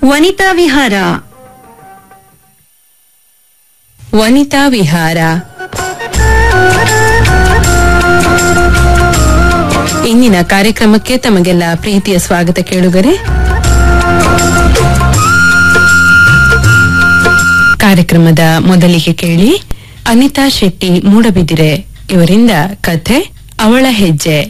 ವನಿತಾ ವಿಹಾರ ವನಿತಾ ವಿಹಾರ ಇಂದಿನ ಕಾರ್ಯಕ್ರಮಕ್ಕೆ ತಮಗೆಲ್ಲ ಪ್ರೀತಿಯ ಸ್ವಾಗತ ಕೇಳುಗರೆ ಕಾರ್ಯಕ್ರಮದ ಮೊದಲಿಗೆ ಕೇಳಿ ಅನಿತಾ ಶೆಟ್ಟಿ ಮೂಡಬಿದಿರೆ ಇವರಿಂದ ಕಥೆ ಅವಳ ಹೆಜ್ಜೆ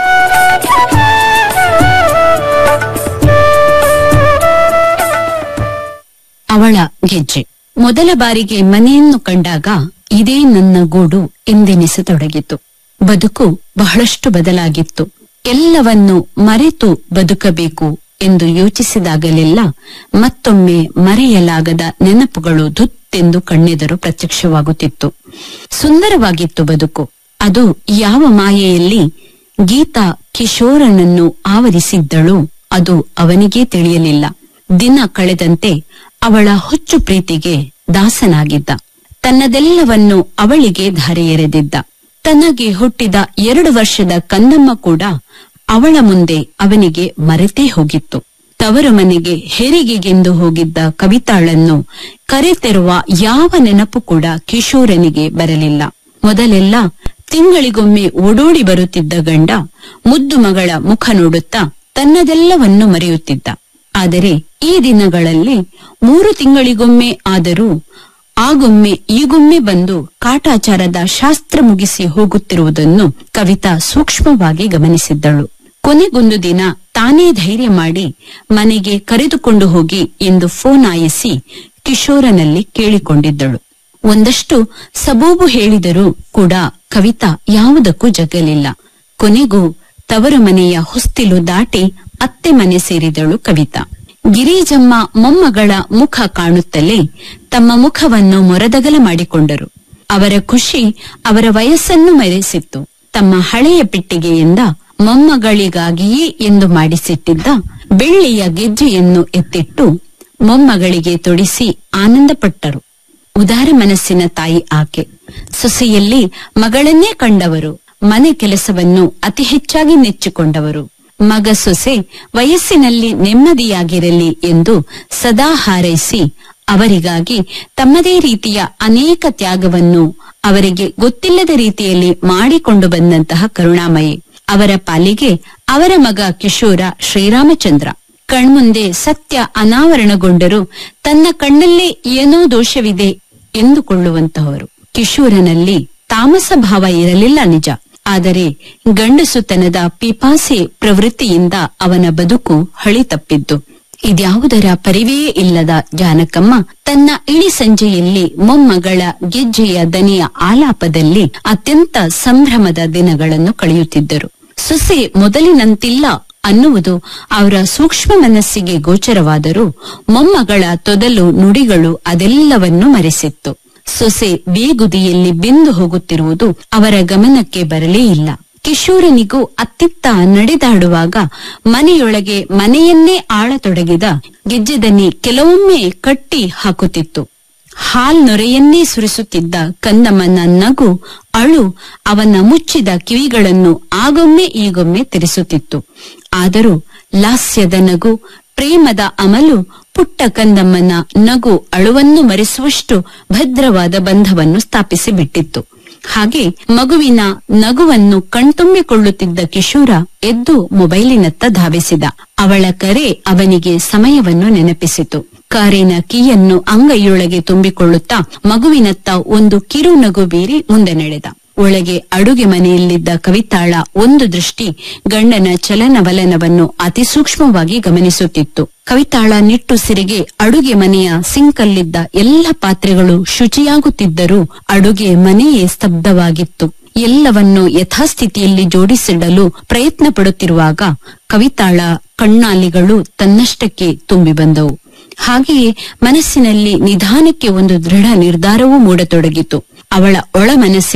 ಅವಳ ಗೆಜ್ಜೆ ಮೊದಲ ಬಾರಿಗೆ ಮನೆಯನ್ನು ಕಂಡಾಗ ಇದೇ ನನ್ನ ಗೂಡು ಎಂದೆನಿಸತೊಡಗಿತು ಬದುಕು ಬಹಳಷ್ಟು ಬದಲಾಗಿತ್ತು ಎಲ್ಲವನ್ನು ಮರೆತು ಬದುಕಬೇಕು ಎಂದು ಯೋಚಿಸಿದಾಗಲೆಲ್ಲ ಮತ್ತೊಮ್ಮೆ ಮರೆಯಲಾಗದ ನೆನಪುಗಳು ಧುತ್ತೆಂದು ಕಣ್ಣೆದರು ಪ್ರತ್ಯಕ್ಷವಾಗುತ್ತಿತ್ತು ಸುಂದರವಾಗಿತ್ತು ಬದುಕು ಅದು ಯಾವ ಮಾಯೆಯಲ್ಲಿ ಗೀತಾ ಕಿಶೋರನನ್ನು ಆವರಿಸಿದ್ದಳು ಅದು ಅವನಿಗೇ ತಿಳಿಯಲಿಲ್ಲ ದಿನ ಕಳೆದಂತೆ ಅವಳ ಹುಚ್ಚು ಪ್ರೀತಿಗೆ ದಾಸನಾಗಿದ್ದ ತನ್ನದೆಲ್ಲವನ್ನು ಅವಳಿಗೆ ಧಾರೆ ಎರೆದಿದ್ದ ತನಗೆ ಹುಟ್ಟಿದ ಎರಡು ವರ್ಷದ ಕಂದಮ್ಮ ಕೂಡ ಅವಳ ಮುಂದೆ ಅವನಿಗೆ ಮರೆತೇ ಹೋಗಿತ್ತು ತವರು ಮನೆಗೆ ಹೆರಿಗೆಗೆಂದು ಹೋಗಿದ್ದ ಕವಿತಾಳನ್ನು ಕರೆತೆರುವ ಯಾವ ನೆನಪು ಕೂಡ ಕಿಶೋರನಿಗೆ ಬರಲಿಲ್ಲ ಮೊದಲೆಲ್ಲ ತಿಂಗಳಿಗೊಮ್ಮೆ ಓಡೋಡಿ ಬರುತ್ತಿದ್ದ ಗಂಡ ಮುದ್ದು ಮಗಳ ಮುಖ ನೋಡುತ್ತಾ ತನ್ನದೆಲ್ಲವನ್ನು ಮರೆಯುತ್ತಿದ್ದ ಆದರೆ ಈ ದಿನಗಳಲ್ಲಿ ಮೂರು ತಿಂಗಳಿಗೊಮ್ಮೆ ಆದರೂ ಆಗೊಮ್ಮೆ ಈಗೊಮ್ಮೆ ಬಂದು ಕಾಟಾಚಾರದ ಶಾಸ್ತ್ರ ಮುಗಿಸಿ ಹೋಗುತ್ತಿರುವುದನ್ನು ಕವಿತಾ ಸೂಕ್ಷ್ಮವಾಗಿ ಗಮನಿಸಿದ್ದಳು ಕೊನೆಗೊಂದು ದಿನ ತಾನೇ ಧೈರ್ಯ ಮಾಡಿ ಮನೆಗೆ ಕರೆದುಕೊಂಡು ಹೋಗಿ ಎಂದು ಫೋನ್ ಆಯಿಸಿ ಕಿಶೋರನಲ್ಲಿ ಕೇಳಿಕೊಂಡಿದ್ದಳು ಒಂದಷ್ಟು ಸಬೂಬು ಹೇಳಿದರೂ ಕೂಡ ಕವಿತಾ ಯಾವುದಕ್ಕೂ ಜಗ್ಗಲಿಲ್ಲ ಕೊನೆಗೂ ತವರು ಮನೆಯ ಹೊಸ್ತಿಲು ದಾಟಿ ಅತ್ತೆ ಮನೆ ಸೇರಿದಳು ಕವಿತಾ ಗಿರಿಜಮ್ಮ ಮೊಮ್ಮಗಳ ಮುಖ ಕಾಣುತ್ತಲೇ ತಮ್ಮ ಮುಖವನ್ನು ಮೊರದಗಲ ಮಾಡಿಕೊಂಡರು ಅವರ ಖುಷಿ ಅವರ ವಯಸ್ಸನ್ನು ಮೆರೆಸಿತ್ತು ತಮ್ಮ ಹಳೆಯ ಪೆಟ್ಟಿಗೆಯಿಂದ ಮೊಮ್ಮಗಳಿಗಾಗಿಯೇ ಎಂದು ಮಾಡಿಸಿಟ್ಟಿದ್ದ ಬೆಳ್ಳಿಯ ಗೆಜ್ಜೆಯನ್ನು ಎತ್ತಿಟ್ಟು ಮೊಮ್ಮಗಳಿಗೆ ತೊಡಿಸಿ ಆನಂದಪಟ್ಟರು ಉದಾರ ಮನಸ್ಸಿನ ತಾಯಿ ಆಕೆ ಸೊಸೆಯಲ್ಲಿ ಮಗಳನ್ನೇ ಕಂಡವರು ಮನೆ ಕೆಲಸವನ್ನು ಅತಿ ಹೆಚ್ಚಾಗಿ ನೆಚ್ಚಿಕೊಂಡವರು ಮಗ ಸೊಸೆ ವಯಸ್ಸಿನಲ್ಲಿ ನೆಮ್ಮದಿಯಾಗಿರಲಿ ಎಂದು ಸದಾ ಹಾರೈಸಿ ಅವರಿಗಾಗಿ ತಮ್ಮದೇ ರೀತಿಯ ಅನೇಕ ತ್ಯಾಗವನ್ನು ಅವರಿಗೆ ಗೊತ್ತಿಲ್ಲದ ರೀತಿಯಲ್ಲಿ ಮಾಡಿಕೊಂಡು ಬಂದಂತಹ ಕರುಣಾಮಯಿ ಅವರ ಪಾಲಿಗೆ ಅವರ ಮಗ ಕಿಶೋರ ಶ್ರೀರಾಮಚಂದ್ರ ಕಣ್ಮುಂದೆ ಸತ್ಯ ಅನಾವರಣಗೊಂಡರೂ ತನ್ನ ಕಣ್ಣಲ್ಲೇ ಏನೋ ದೋಷವಿದೆ ಎಂದುಕೊಳ್ಳುವಂತಹವರು ಕಿಶೋರನಲ್ಲಿ ತಾಮಸ ಭಾವ ಇರಲಿಲ್ಲ ನಿಜ ಆದರೆ ಗಂಡಸುತನದ ಪಿಪಾಸೆ ಪ್ರವೃತ್ತಿಯಿಂದ ಅವನ ಬದುಕು ಹಳಿ ತಪ್ಪಿದ್ದು ಇದ್ಯಾವುದರ ಪರಿವೇ ಇಲ್ಲದ ಜಾನಕಮ್ಮ ತನ್ನ ಇಳಿ ಸಂಜೆಯಲ್ಲಿ ಮೊಮ್ಮಗಳ ಗೆಜ್ಜೆಯ ದನಿಯ ಆಲಾಪದಲ್ಲಿ ಅತ್ಯಂತ ಸಂಭ್ರಮದ ದಿನಗಳನ್ನು ಕಳೆಯುತ್ತಿದ್ದರು ಸೊಸೆ ಮೊದಲಿನಂತಿಲ್ಲ ಅನ್ನುವುದು ಅವರ ಸೂಕ್ಷ್ಮ ಮನಸ್ಸಿಗೆ ಗೋಚರವಾದರೂ ಮೊಮ್ಮಗಳ ತೊದಲು ನುಡಿಗಳು ಅದೆಲ್ಲವನ್ನೂ ಮರೆಸಿತ್ತು ಸೊಸೆ ಬೇಗುದಿಯಲ್ಲಿ ಬೆಂದು ಹೋಗುತ್ತಿರುವುದು ಅವರ ಗಮನಕ್ಕೆ ಬರಲೇ ಇಲ್ಲ ಕಿಶೋರನಿಗೂ ಅತ್ತಿತ್ತ ನಡೆದಾಡುವಾಗ ಮನೆಯೊಳಗೆ ಮನೆಯನ್ನೇ ಆಳತೊಡಗಿದ ಗೆಜ್ಜೆದನಿ ಕೆಲವೊಮ್ಮೆ ಕಟ್ಟಿ ಹಾಕುತ್ತಿತ್ತು ಹಾಲ್ ನೊರೆಯನ್ನೇ ಸುರಿಸುತ್ತಿದ್ದ ಕಂದಮ್ಮನ ನಗು ಅಳು ಅವನ ಮುಚ್ಚಿದ ಕಿವಿಗಳನ್ನು ಆಗೊಮ್ಮೆ ಈಗೊಮ್ಮೆ ತೆರೆಸುತ್ತಿತ್ತು ಆದರೂ ಲಾಸ್ಯದ ನಗು ಪ್ರೇಮದ ಅಮಲು ಪುಟ್ಟ ಕಂದಮ್ಮನ ನಗು ಅಳುವನ್ನು ಮರೆಸುವಷ್ಟು ಭದ್ರವಾದ ಬಂಧವನ್ನು ಸ್ಥಾಪಿಸಿ ಬಿಟ್ಟಿತ್ತು ಹಾಗೆ ಮಗುವಿನ ನಗುವನ್ನು ಕಣ್ತುಂಬಿಕೊಳ್ಳುತ್ತಿದ್ದ ಕಿಶೋರ ಎದ್ದು ಮೊಬೈಲಿನತ್ತ ಧಾವಿಸಿದ ಅವಳ ಕರೆ ಅವನಿಗೆ ಸಮಯವನ್ನು ನೆನಪಿಸಿತು ಕಾರಿನ ಕೀಯನ್ನು ಅಂಗೈಯೊಳಗೆ ತುಂಬಿಕೊಳ್ಳುತ್ತಾ ಮಗುವಿನತ್ತ ಒಂದು ಕಿರು ನಗು ಬೀರಿ ಮುಂದೆ ನಡೆದ ಒಳಗೆ ಅಡುಗೆ ಮನೆಯಲ್ಲಿದ್ದ ಕವಿತಾಳ ಒಂದು ದೃಷ್ಟಿ ಗಂಡನ ಚಲನವಲನವನ್ನು ಅತಿ ಸೂಕ್ಷ್ಮವಾಗಿ ಗಮನಿಸುತ್ತಿತ್ತು ಕವಿತಾಳ ನಿಟ್ಟುಸಿರಿಗೆ ಅಡುಗೆ ಮನೆಯ ಸಿಂಕಲ್ಲಿದ್ದ ಎಲ್ಲ ಪಾತ್ರೆಗಳು ಶುಚಿಯಾಗುತ್ತಿದ್ದರೂ ಅಡುಗೆ ಮನೆಯೇ ಸ್ತಬ್ಧವಾಗಿತ್ತು ಎಲ್ಲವನ್ನು ಯಥಾಸ್ಥಿತಿಯಲ್ಲಿ ಜೋಡಿಸಿಡಲು ಪ್ರಯತ್ನ ಪಡುತ್ತಿರುವಾಗ ಕವಿತಾಳ ಕಣ್ಣಾಲಿಗಳು ತನ್ನಷ್ಟಕ್ಕೆ ತುಂಬಿ ಬಂದವು ಹಾಗೆಯೇ ಮನಸ್ಸಿನಲ್ಲಿ ನಿಧಾನಕ್ಕೆ ಒಂದು ದೃಢ ನಿರ್ಧಾರವೂ ಮೂಡತೊಡಗಿತು ಅವಳ ಒಳ ಮನಸ್ಸಿನ